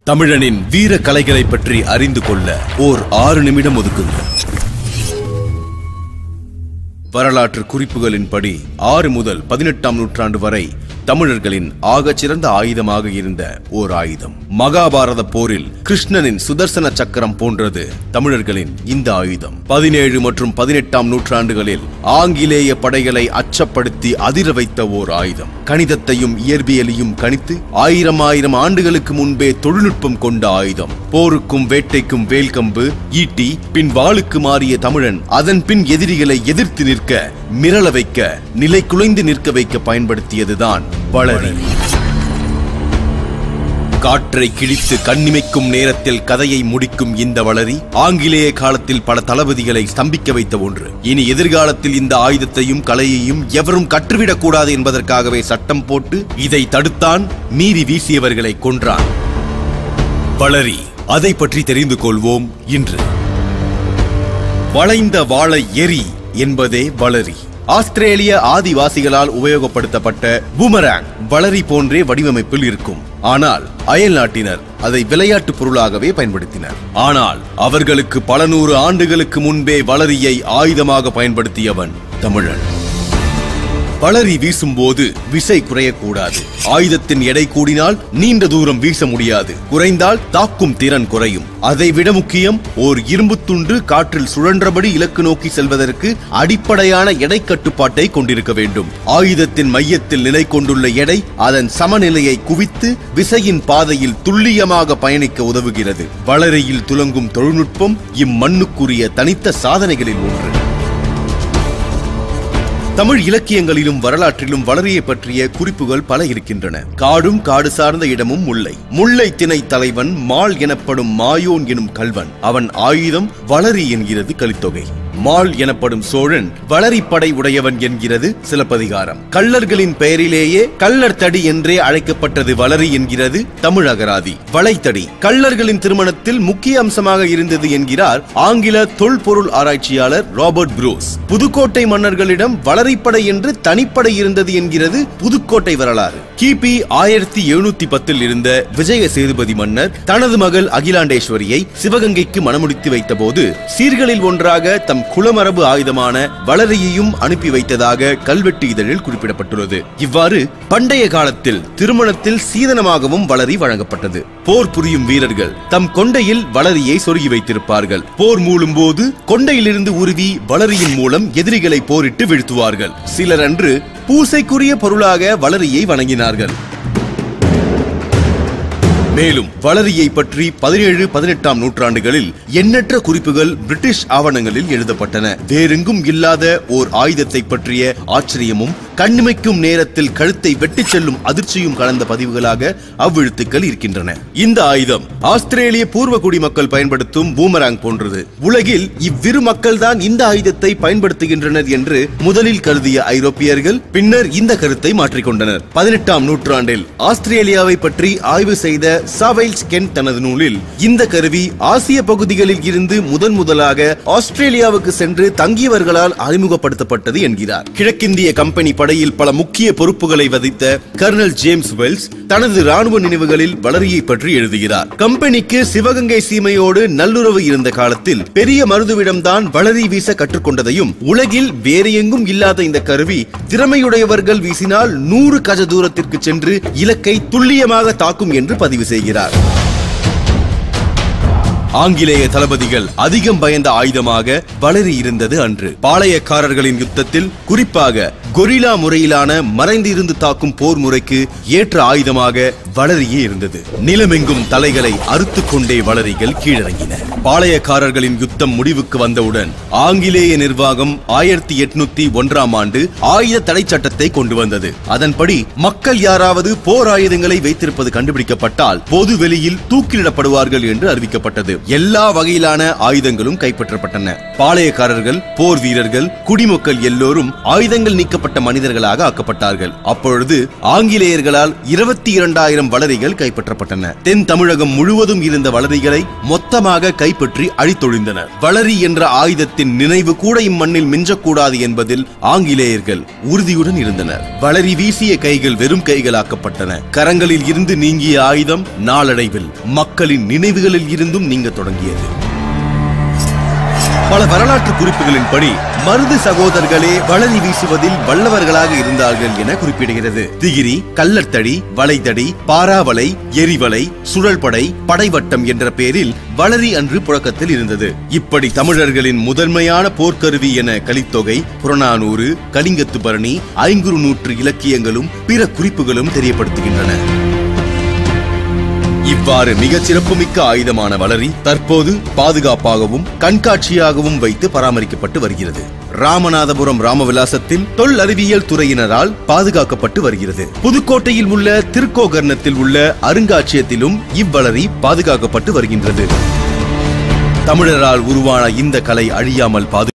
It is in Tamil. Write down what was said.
தமிழனின் வீர கலைகளை பற்றி அறிந்து கொள்ள ஓர் ஆறு நிமிடம் ஒதுக்குங்கள் வரலாற்று குறிப்புகளின்படி ஆறு முதல் பதினெட்டாம் நூற்றாண்டு வரை தமிழர்களின் ஆகச்சிறந்த ஆயுதமாக இருந்த ஓர் ஆயுதம் மகாபாரத போரில் கிருஷ்ணனின் சுதர்சன சக்கரம் போன்றது தமிழர்களின் இந்த ஆயுதம் பதினேழு மற்றும் பதினெட்டாம் நூற்றாண்டுகளில் ஆங்கிலேய படைகளை அச்சப்படுத்தி அதிர வைத்த ஓர் ஆயுதம் கணிதத்தையும் இயற்பியலையும் கணித்து ஆயிரம் ஆயிரம் ஆண்டுகளுக்கு முன்பே தொழில்நுட்பம் கொண்ட ஆயுதம் போருக்கும் வேட்டைக்கும் வேல்கம்பு ஈட்டி பின் வாளுக்கு மாறிய தமிழன் அதன் பின் எதிரிகளை எதிர்த்து நிற்க மிரள வைக்க நிலை குலைந்து நிற்க வைக்க பயன்படுத்தியதுதான் வளரி காற்றை கிழித்து கண்ணிமைக்கும் நேரத்தில் கதையை முடிக்கும் இந்த வளரி ஆங்கிலேய காலத்தில் பல தளபதிகளை ஸ்தம்பிக்க வைத்த ஒன்று இனி எதிர்காலத்தில் இந்த ஆயுதத்தையும் கலையையும் எவரும் கற்றுவிடக் கூடாது என்பதற்காகவே சட்டம் போட்டு இதை தடுத்தான் மீறி வீசியவர்களை கொன்றான் வளரி அதை பற்றி தெரிந்து கொள்வோம் இன்று வளைந்த வாழை எரி என்பதே வளரி ஆஸ்திரேலிய ஆதிவாசிகளால் உபயோகப்படுத்தப்பட்ட பூமராங் வளரி போன்றே வடிவமைப்பில் இருக்கும் ஆனால் அயல் நாட்டினர் அதை விளையாட்டு பொருளாகவே பயன்படுத்தினர் ஆனால் அவர்களுக்கு பல நூறு ஆண்டுகளுக்கு முன்பே வளரியை ஆயுதமாக பயன்படுத்தியவன் தமிழன் வளரி வீசும்போது விசை குறையக்கூடாது ஆயுதத்தின் எடை கூடினால் நீண்ட தூரம் வீச முடியாது குறைந்தால் தாக்கும் திறன் குறையும் அதை விட முக்கியம் ஓர் இரும்பு துண்டு காற்றில் சுழன்றபடி இலக்கு நோக்கி செல்வதற்கு அடிப்படையான எடை கட்டுப்பாட்டை கொண்டிருக்க வேண்டும் ஆயுதத்தின் மையத்தில் நிலை கொண்டுள்ள எடை அதன் சமநிலையை குவித்து விசையின் பாதையில் துல்லியமாக பயணிக்க உதவுகிறது வளரியில் துலங்கும் தொழில்நுட்பம் இம்மண்ணுக்குரிய தனித்த சாதனைகளில் ஒன்று தமிழ் இலக்கியங்களிலும் வரலாற்றிலும் வளரியை பற்றிய குறிப்புகள் பல இருக்கின்றன காடும் காடு சார்ந்த இடமும் முல்லை முல்லை திணை தலைவன் மால் எனப்படும் மாயோன் எனும் கல்வன் அவன் ஆயுதம் வளரி என்கிறது கலித்தொகை மால் எனப்படும் சோழன் வளரிப்படை உடையவன் என்கிறது சிலப்பதிகாரம் கள்ளர்களின் பெயரிலேயே கள்ளர் தடி என்றே அழைக்கப்பட்டது வளரி என்கிறது தமிழ் அகராதி வளைத்தடி கள்ளர்களின் திருமணத்தில் முக்கிய அம்சமாக இருந்தது என்கிறார் ஆங்கில தொல்பொருள் ஆராய்ச்சியாளர் ராபர்ட் ப்ரூஸ் புதுக்கோட்டை மன்னர்களிடம் வளரிப்படை என்று தனிப்படை இருந்தது என்கிறது புதுக்கோட்டை வரலாறு கிபி ஆயிரத்தி எழுநூத்தி பத்தில் இருந்த விஜய சேதுபதி மன்னர் தனது மகள் அகிலாண்டேஸ்வரியை சிவகங்கைக்கு மணமுடித்து வைத்தபோது சீர்களில் ஒன்றாக தம் குலமரபு ஆயுதமான வளரியையும் அனுப்பி வைத்ததாக கல்வெட்டு இதழில் குறிப்பிடப்பட்டுள்ளது இவ்வாறு பண்டைய காலத்தில் திருமணத்தில் சீதனமாகவும் வளரி வழங்கப்பட்டது போர் புரியும் வீரர்கள் தம் கொண்டையில் வளரியை சொருகி வைத்திருப்பார்கள் போர் மூழும் போது கொண்டையிலிருந்து உருவி வளரியின் மூலம் எதிரிகளை போரிட்டு வீழ்த்துவார்கள் சிலர் அன்று பூசைக்குரிய பொருளாக வளரியை வணங்கினார்கள் மேலும் வளரியை பற்றி பதினேழு பதினெட்டாம் நூற்றாண்டுகளில் எண்ணற்ற குறிப்புகள் பிரிட்டிஷ் ஆவணங்களில் எழுதப்பட்டன வேறெங்கும் இல்லாத ஓர் ஆயுதத்தை பற்றிய ஆச்சரியமும் கண்ணிமைக்கும் நேரத்தில் கழுத்தை வெட்டிச் செல்லும் அதிர்ச்சியும் கலந்த பதிவுகளாக அவ்வெழுத்துக்கள் இருக்கின்றன இந்த ஆயுதம் ஆஸ்திரேலிய பூர்வ குடிமக்கள் பயன்படுத்தும் பூமராங் போன்றது உலகில் இவ்விரு மக்கள் தான் இந்த ஆயுதத்தை பயன்படுத்துகின்றனர் என்று முதலில் கருதிய ஐரோப்பியர்கள் பின்னர் இந்த கருத்தை மாற்றிக்கொண்டனர் பதினெட்டாம் நூற்றாண்டில் ஆஸ்திரேலியாவை பற்றி ஆய்வு செய்த சாவைல்ஸ் கென் தனது நூலில் இந்த கருவி ஆசிய பகுதிகளில் இருந்து முதன் முதலாக ஆஸ்திரேலியாவுக்கு சென்று தங்கியவர்களால் அறிமுகப்படுத்தப்பட்டது என்கிறார் கிழக்கிந்திய கம்பெனி படையில் பல முக்கிய பொறுப்புகளை வதித்த கர்னல் ஜேம்ஸ் வெல்ஸ் தனது ராணுவ நினைவுகளில் வளரியை பற்றி எழுதுகிறார் கம்பெனிக்கு சிவகங்கை சீமையோடு நல்லுறவு இருந்த காலத்தில் பெரிய மருதுவிடம்தான் வளரி வீச கற்றுக்கொண்டதையும் உலகில் வேறு எங்கும் இல்லாத இந்த கருவி திறமையுடையவர்கள் வீசினால் நூறு கஜ தூரத்திற்கு சென்று இலக்கை துல்லியமாக தாக்கும் என்று பதிவு செய்கிறார் ஆங்கிலேய தளபதிகள் அதிகம் பயந்த ஆயுதமாக வளரி இருந்தது அன்று பாளையக்காரர்களின் யுத்தத்தில் குறிப்பாக கொரில்லா முறையிலான மறைந்து இருந்து தாக்கும் போர் முறைக்கு ஏற்ற ஆயுதமாக வளரியே இருந்தது நிலமெங்கும் தலைகளை அறுத்து கொண்டே வளரிகள் கீழறங்கின பாளையக்காரர்களின் யுத்தம் முடிவுக்கு வந்தவுடன் ஆங்கிலேய நிர்வாகம் ஆயிரத்தி எட்நூத்தி ஒன்றாம் ஆண்டு ஆயுத தடை சட்டத்தை கொண்டு வந்தது அதன்படி மக்கள் யாராவது போர் ஆயுதங்களை வைத்திருப்பது கண்டுபிடிக்கப்பட்டால் பொது வெளியில் தூக்கிலிடப்படுவார்கள் என்று அறிவிக்கப்பட்டது எல்லா வகையிலான ஆயுதங்களும் கைப்பற்றப்பட்டன பாளையக்காரர்கள் போர் வீரர்கள் குடிமக்கள் எல்லோரும் ஆயுதங்கள் நீக்கப்பட்ட மனிதர்களாக ஆக்கப்பட்டார்கள் அப்பொழுது ஆங்கிலேயர்களால் இருபத்தி இரண்டாயிரம் ஆயிரம் வளரிகள் கைப்பற்றப்பட்டன தென் தமிழகம் முழுவதும் இருந்த வளரிகளை மொத்தமாக கைப்பற்றி அழித்தொழிந்தனர் வளரி என்ற ஆயுதத்தின் நினைவு கூட இம்மண்ணில் மிஞ்சக்கூடாது என்பதில் ஆங்கிலேயர்கள் உறுதியுடன் இருந்தனர் வளரி வீசிய கைகள் வெறும் கைகளாக்கப்பட்டன கரங்களில் இருந்து நீங்கிய ஆயுதம் நாளடைவில் மக்களின் நினைவுகளில் இருந்தும் நீங்க தொடங்கியது பல வரலாற்று குறிப்புகளின்படி மருது சகோதரர்களே வளரி வீசுவதில் வல்லவர்களாக இருந்தார்கள் என குறிப்பிடுகிறது திகிரி கள்ளத்தடி வளைதடி பாராவலை எரிவலை சுழல்படை படைவட்டம் என்ற பெயரில் வளரி அன்று புழக்கத்தில் இருந்தது இப்படி தமிழர்களின் முதன்மையான போர்க்கருவி என கலித்தொகை புறநானூறு கலிங்கத்து பரணி ஐங்குறு நூற்று இலக்கியங்களும் பிற குறிப்புகளும் தெரியப்படுத்துகின்றன இவ்வாறு மிகச் சிறப்புமிக்க ஆயுதமான வளரி தற்போது பாதுகாப்பாகவும் கண்காட்சியாகவும் வைத்து பராமரிக்கப்பட்டு வருகிறது ராமநாதபுரம் ராமவிலாசத்தில் தொல் அறிவியல் துறையினரால் பாதுகாக்கப்பட்டு வருகிறது புதுக்கோட்டையில் உள்ள திருக்கோகர்ணத்தில் உள்ள அருங்காட்சியகத்திலும் இவ்வளரி பாதுகாக்கப்பட்டு வருகின்றது தமிழரால் உருவான இந்த கலை அழியாமல் பாது